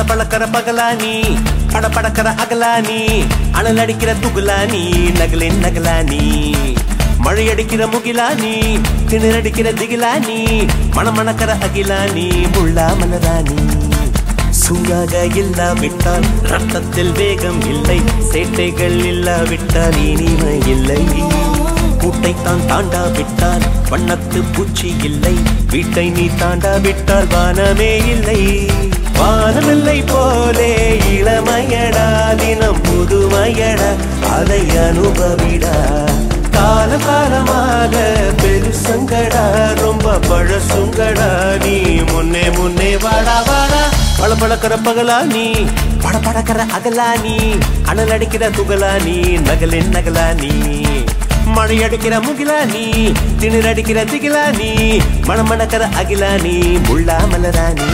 பளபளக்கிற பகலானி படபடக்கிற அகலானி அனல் அடிக்கிற துகுலானி நகலின் நகலானி மழை அடிக்கிற முகிலானி திணறடிக்கிற திகிலானி மணமணக்கிற அகிலானி முள்ளா மலராணி சூடாக இல்லாவிட்டால் ரத்தத்தில் வேகம் இல்லை சேட்டைகள் இல்லாவிட்டால் இனிமை இல்லை கூட்டைத்தான் தாண்டாவிட்டால் வண்ணத்து பூச்சி இல்லை வீட்டை நீ தாண்டாவிட்டால் வானமே இல்லை வானமில்லை போலே இளமையடா தினம் புதுமையடா அதை அனுபவிடா காலம் காலமாக பெருசங்கடா ரொம்ப பழசுங்கடா நீ முன்னே முன்னே வாடா வாடா பளபளக்கிற பகலா நீ படபடக்கிற அகலா நீ அனல் அடிக்கிற துகளா நீ நகலின் நகலா நீ மழை அடிக்கிற முகிலா நீ திணிர் அடிக்கிற திகிலா நீ மணமணக்கிற அகிலா நீ முள்ளா மலரா நீ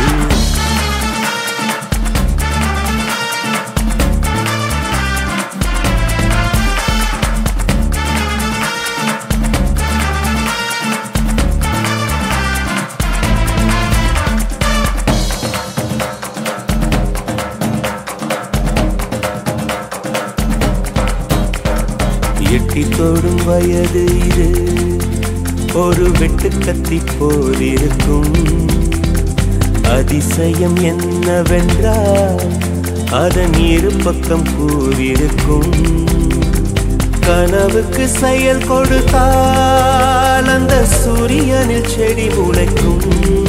எட்டி தொடும் வயது இது ஒரு வெட்டு கத்தி போல் இருக்கும் அதிசயம் என்னவென்றால் அதன் இரு பக்கம் கூறிருக்கும் கனவுக்கு செயல் கொடுத்தால் அந்த சூரியனில் செடி முளைக்கும்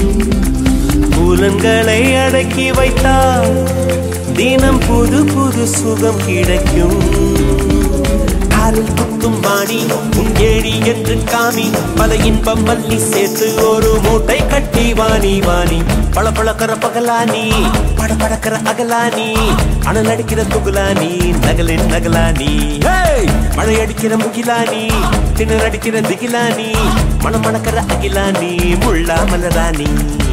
புலன்களை அடக்கி வைத்தால் தினம் புது புது சுகம் கிடைக்கும் காரில் குத்தும் வாணி உன் ஏழி என்று காமி பல இன்பம் மல்லி சேர்த்து ஒரு மூட்டை கட்டி வாணி வாணி பள பழக்கிற பகலானி பட படக்கிற அகலானி அனல் அடிக்கிற துகுலானி நகலின் நகலானி ஹேய்! மழை அடிக்கிற முகிலானி திணற அடிக்கிற திகிலானி மணம் மணக்கிற அகிலானி முள்ளா மலராணி